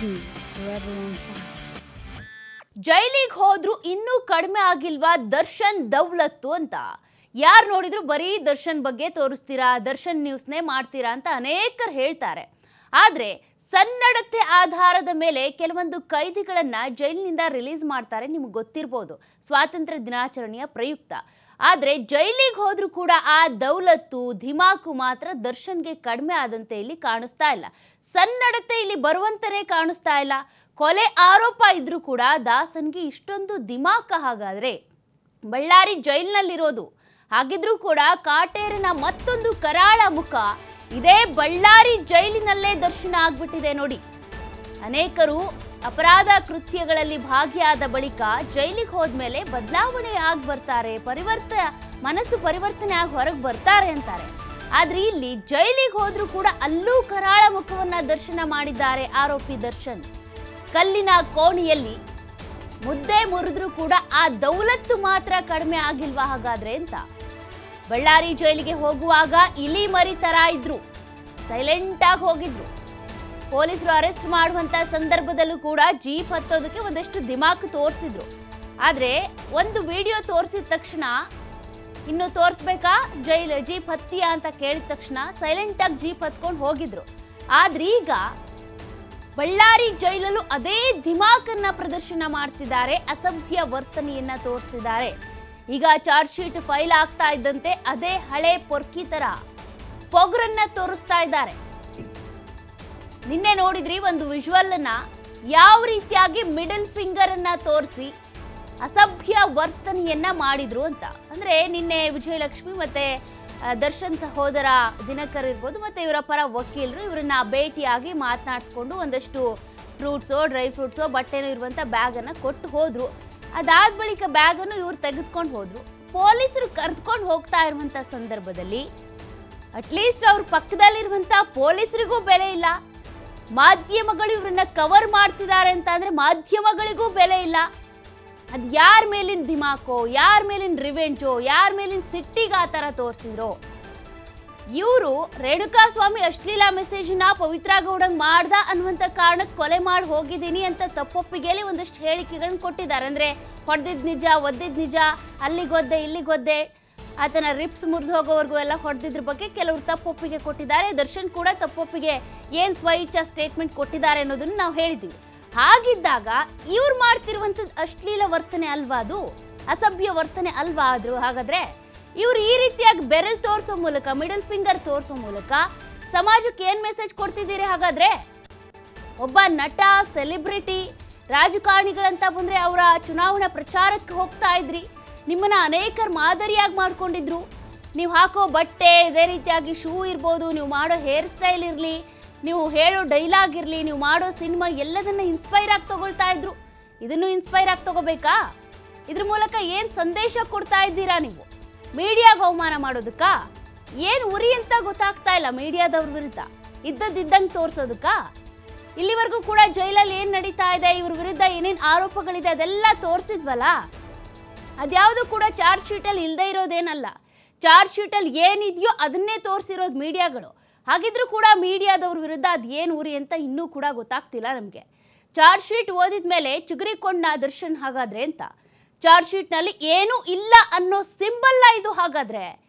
me forever on fire. ಜೈಲಿಗೆ ಹೋದ್ರು ಇನ್ನೂ ಕಡಿಮೆ ಆಗಿಲ್ವಾ ದರ್ಶನ್ ದೌಲತ್ತು ಅಂತ ಯಾರು ನೋಡಿದ್ರು ಬರೀ ದರ್ಶನ್ ಬಗ್ಗೆ ತೋರಿಸ್ತೀರಾ ದರ್ಶನ್ ನ್ಯೂಸ್ನೇ ಮಾಡ್ತೀರಾ ಅಂತ ಅನೇಕರು ಹೇಳ್ತಾರೆ ಆದರೆ ಸನ್ನಡತೆ ಆಧಾರದ ಮೇಲೆ ಕೆಲವೊಂದು ಕೈದಿಗಳನ್ನ ಜೈಲಿನಿಂದ ರಿಲೀಸ್ ಮಾಡ್ತಾರೆ ನಿಮ್ಗೆ ಗೊತ್ತಿರ್ಬೋದು ಸ್ವಾತಂತ್ರ್ಯ ದಿನಾಚರಣೆಯ ಪ್ರಯುಕ್ತ ಆದರೆ ಜೈಲಿಗೆ ಹೋದ್ರೂ ಕೂಡ ಆ ದೌಲತ್ತು ಧಿಮಾಕು ಮಾತ್ರ ದರ್ಶನ್ಗೆ ಕಡಿಮೆ ಆದಂತೆ ಇಲ್ಲಿ ಕಾಣಿಸ್ತಾ ಇಲ್ಲ ಸನ್ನಡತೆ ಇಲ್ಲಿ ಬರುವಂತನೇ ಕಾಣಿಸ್ತಾ ಇಲ್ಲ ಕೊಲೆ ಆರೋಪ ಇದ್ರೂ ಕೂಡ ದಾಸನ್ಗೆ ಇಷ್ಟೊಂದು ದಿಮಾಕ ಹಾಗಾದ್ರೆ ಬಳ್ಳಾರಿ ಜೈಲಿನಲ್ಲಿರೋದು ಹಾಗಿದ್ರೂ ಕೂಡ ಕಾಟೇರಿನ ಮತ್ತೊಂದು ಕರಾಳ ಮುಖ ಇದೇ ಬಳ್ಳಾರಿ ಜೈಲಿನಲ್ಲೇ ದರ್ಶನ ಆಗ್ಬಿಟ್ಟಿದೆ ನೋಡಿ ಅನೇಕರು ಅಪರಾಧ ಕೃತ್ಯಗಳಲ್ಲಿ ಭಾಗಿಯಾದ ಬಳಿಕ ಜೈಲಿಗೆ ಹೋದ್ಮೇಲೆ ಬದಲಾವಣೆ ಆಗಿ ಬರ್ತಾರೆ ಪರಿವರ್ತ ಮನಸ್ಸು ಪರಿವರ್ತನೆ ಆಗಿ ಹೊರಗೆ ಬರ್ತಾರೆ ಅಂತಾರೆ ಆದ್ರೆ ಇಲ್ಲಿ ಜೈಲಿಗೆ ಹೋದ್ರೂ ಕೂಡ ಅಲ್ಲೂ ಕರಾಳ ಮುಖವನ್ನ ದರ್ಶನ ಮಾಡಿದ್ದಾರೆ ಆರೋಪಿ ದರ್ಶನ್ ಕಲ್ಲಿನ ಕೋಣೆಯಲ್ಲಿ ಮುದ್ದೆ ಮುರಿದ್ರೂ ಕೂಡ ಆ ದೌಲತ್ತು ಮಾತ್ರ ಕಡಿಮೆ ಆಗಿಲ್ವಾ ಹಾಗಾದ್ರೆ ಅಂತ ಬಳ್ಳಾರಿ ಜೈಲಿಗೆ ಹೋಗುವಾಗ ಇಲಿ ಮರಿ ತರ ಇದ್ರು ಸೈಲೆಂಟ್ ಆಗಿ ಹೋಗಿದ್ರು ಪೊಲೀಸರು ಅರೆಸ್ಟ್ ಮಾಡುವಂತ ಸಂದರ್ಭದಲ್ಲೂ ಕೂಡ ಜೀಪ್ ಹತ್ತೋದಕ್ಕೆ ಒಂದಷ್ಟು ದಿಮಾಕ್ ತೋರಿಸಿದ್ರು ಆದ್ರೆ ಒಂದು ವಿಡಿಯೋ ತೋರಿಸಿದ ತಕ್ಷಣ ಇನ್ನು ತೋರಿಸ್ಬೇಕಾ ಜೈಲ್ ಜೀಪ್ ಹತ್ತಿಯಾ ಅಂತ ಕೇಳಿದ ತಕ್ಷಣ ಸೈಲೆಂಟ್ ಆಗಿ ಜೀಪ್ ಹತ್ಕೊಂಡು ಹೋಗಿದ್ರು ಆದ್ರೆ ಈಗ ಬಳ್ಳಾರಿ ಜೈಲಲ್ಲೂ ಅದೇ ದಿಮಾಕನ್ನ ಪ್ರದರ್ಶನ ಮಾಡ್ತಿದ್ದಾರೆ ಅಸಭ್ಯ ವರ್ತನೆಯನ್ನ ತೋರಿಸ್ತಿದ್ದಾರೆ ಈಗ ಚಾರ್ಜ್ ಶೀಟ್ ಫೈಲ್ ಆಗ್ತಾ ಇದ್ದಂತೆ ಅದೇ ಹಳೆ ಪೊರ್ಕಿ ತರ ಪೊಗರನ್ನ ತೋರಿಸ್ತಾ ಇದ್ದಾರೆ ನಿನ್ನೆ ನೋಡಿದ್ರಿ ಒಂದು ವಿಜುವಲ್ ಅನ್ನ ಯಾವ ರೀತಿಯಾಗಿ ಮಿಡಲ್ ಫಿಂಗರ್ ಅನ್ನ ತೋರಿಸಿ ಅಸಭ್ಯ ವರ್ತನೆಯನ್ನ ಮಾಡಿದ್ರು ಅಂತ ಅಂದ್ರೆ ನಿನ್ನೆ ವಿಜಯಲಕ್ಷ್ಮಿ ಮತ್ತೆ ಆ, ದರ್ಶನ್ ಸಹೋದರ ದಿನಕರ್ ಇರ್ಬೋದು ಮತ್ತೆ ಇವರ ಪರ ವಕೀಲರು ಇವರನ್ನ ಭೇಟಿಯಾಗಿ ಮಾತನಾಡಿಸ್ಕೊಂಡು ಒಂದಷ್ಟು ಫ್ರೂಟ್ಸೋ ಡ್ರೈ ಫ್ರೂಟ್ಸೋ ಬಟ್ಟೆನೋ ಇರುವಂತ ಬ್ಯಾಗ್ ಅನ್ನ ಕೊಟ್ಟು ಹೋದ್ರು ಅದಾದ ಬಳಿಕ ಬ್ಯಾಗ್ ಅನ್ನು ಇವ್ರು ತೆಗೆದುಕೊಂಡು ಹೋದ್ರು ಪೊಲೀಸರು ಕರೆದುಕೊಂಡು ಹೋಗ್ತಾ ಇರುವಂತ ಸಂದರ್ಭದಲ್ಲಿ ಅಟ್ಲೀಸ್ಟ್ ಅವ್ರ ಪಕ್ಕದಲ್ಲಿರುವಂತ ಪೊಲೀಸರಿಗೂ ಬೆಲೆ ಇಲ್ಲ ಮಾಧ್ಯಮಗಳು ಇವ್ರನ್ನ ಕವರ್ ಮಾಡ್ತಿದ್ದಾರೆ ಅಂತ ಅಂದ್ರೆ ಮಾಧ್ಯಮಗಳಿಗೂ ಬೆಲೆ ಇಲ್ಲ ಅದು ಯಾರ ಮೇಲಿನ ದಿಮಾಕೋ ಯಾರ ಮೇಲಿನ ರಿವೆಂಜೋ ಯಾರ ಮೇಲಿನ ಸಿಟ್ಟಿಗೆ ಆ ಥರ ತೋರಿಸಿದ್ರು ಇವರು ರೇಣುಕಾಸ್ವಾಮಿ ಅಶ್ಲೀಲ ಮೆಸೇಜ್ನ ಪವಿತ್ರ ಗೌಡಂಗ್ ಮಾಡ್ದ ಅನ್ನುವಂಥ ಕಾರಣಕ್ಕೆ ಕೊಲೆ ಮಾಡಿ ಹೋಗಿದ್ದೀನಿ ಅಂತ ತಪ್ಪೊಪ್ಪಿಗೆಯಲ್ಲಿ ಒಂದಷ್ಟು ಹೇಳಿಕೆಗಳನ್ನ ಕೊಟ್ಟಿದ್ದಾರೆ ಅಂದ್ರೆ ಹೊಡೆದಿದ್ ನಿಜ ಒದ್ದಿದ್ ನಿಜ ಅಲ್ಲಿಗೊದ್ದೆ ಇಲ್ಲಿಗೊದ್ದೆ ಆತನ ರಿಪ್ಸ್ ಮುರಿದು ಹೋಗೋವರೆಗೂ ಎಲ್ಲ ಹೊಡೆದಿದ್ರ ಬಗ್ಗೆ ಕೆಲವರು ತಪ್ಪೊಪ್ಪಿಗೆ ಕೊಟ್ಟಿದ್ದಾರೆ ದರ್ಶನ್ ಕೂಡ ತಪ್ಪೊಪ್ಪಿಗೆ ಏನ್ ಸ್ವಇಚ್ಛಾ ಸ್ಟೇಟ್ಮೆಂಟ್ ಕೊಟ್ಟಿದ್ದಾರೆ ಅನ್ನೋದನ್ನ ನಾವು ಹೇಳಿದ್ದೀವಿ ಹಾಗಿದ್ದಾಗ ಇವ್ರು ಮಾಡ್ತಿರುವಂಥದ್ದು ಅಶ್ಲೀಲ ವರ್ತನೆ ಅಲ್ವಾ ಅದು ಅಸಭ್ಯ ವರ್ತನೆ ಅಲ್ವಾ ಆದ್ರು ಹಾಗಾದ್ರೆ ಇವ್ರು ಈ ರೀತಿಯಾಗಿ ಬೆರಲ್ ತೋರಿಸೋ ಮೂಲಕ ಮಿಡಲ್ ಫಿಂಗರ್ ತೋರಿಸೋ ಮೂಲಕ ಸಮಾಜಕ್ಕೆ ಏನ್ ಮೆಸೇಜ್ ಕೊಡ್ತಿದ್ದೀರಿ ಹಾಗಾದ್ರೆ ಒಬ್ಬ ನಟ ಸೆಲೆಬ್ರಿಟಿ ರಾಜಕಾರಣಿಗಳಂತ ಬಂದ್ರೆ ಅವರ ಚುನಾವಣಾ ಪ್ರಚಾರಕ್ಕೆ ಹೋಗ್ತಾ ಇದ್ರಿ ನಿಮ್ಮನ್ನ ಅನೇಕರು ಮಾದರಿಯಾಗಿ ಮಾಡ್ಕೊಂಡಿದ್ರು ನೀವು ಹಾಕೋ ಬಟ್ಟೆ ಇದೇ ರೀತಿಯಾಗಿ ಶೂ ಇರ್ಬೋದು ನೀವು ಮಾಡೋ ಹೇರ್ ಸ್ಟೈಲ್ ಇರಲಿ ನೀವು ಹೇಳೋ ಡೈಲಾಗ್ ಇರಲಿ ನೀವು ಮಾಡೋ ಸಿನಿಮಾ ಎಲ್ಲದನ್ನ ಇನ್ಸ್ಪೈರ್ ಆಗಿ ತಗೊಳ್ತಾ ಇದ್ರು ಇದನ್ನು ಇನ್ಸ್ಪೈರ್ ಆಗಿ ತಗೋಬೇಕಾ ಇದ್ರ ಮೂಲಕ ಏನು ಸಂದೇಶ ಕೊಡ್ತಾ ಇದ್ದೀರಾ ನೀವು ಮೀಡಿಯಾಗ ಅವಮಾನ ಮಾಡೋದಕ್ಕಾ ಏನು ಉರಿ ಅಂತ ಗೊತ್ತಾಗ್ತಾ ಇಲ್ಲ ಮೀಡಿಯಾದವ್ರ ವಿರುದ್ಧ ಇದ್ದದ್ದಿದ್ದಂಗೆ ತೋರ್ಸೋದಕ್ಕಾ ಇಲ್ಲಿವರೆಗೂ ಕೂಡ ಜೈಲಲ್ಲಿ ಏನು ನಡೀತಾ ಇದೆ ಇವ್ರ ವಿರುದ್ಧ ಏನೇನು ಆರೋಪಗಳಿದೆ ಅದೆಲ್ಲ ತೋರಿಸಿದ್ವಲ್ಲ ಅದ್ಯಾವುದು ಕೂಡ ಚಾರ್ಜ್ ಶೀಟಲ್ಲಿ ಇಲ್ಲದೆ ಇರೋದೇನಲ್ಲ ಚಾರ್ಜ್ ಶೀಟಲ್ಲಿ ಏನಿದೆಯೋ ಅದನ್ನೇ ತೋರಿಸಿರೋದು ಮೀಡಿಯಾಗಳು ಹಾಗಿದ್ರೂ ಕೂಡ ಮೀಡಿಯಾದವ್ರ ವಿರುದ್ಧ ಅದು ಏನು ಉರಿ ಅಂತ ಇನ್ನೂ ಕೂಡ ಗೊತ್ತಾಗ್ತಿಲ್ಲ ನಮಗೆ ಚಾರ್ಜ್ ಶೀಟ್ ಓದಿದ ಮೇಲೆ ಚಿಗುರಿಕೊಂಡ ದರ್ಶನ್ ಹಾಗಾದ್ರೆ ಅಂತ ಚಾರ್ಜ್ ಶೀಟ್ನಲ್ಲಿ ಏನೂ ಇಲ್ಲ ಅನ್ನೋ ಸಿಂಬಲ್ಲ ಇದು ಹಾಗಾದ್ರೆ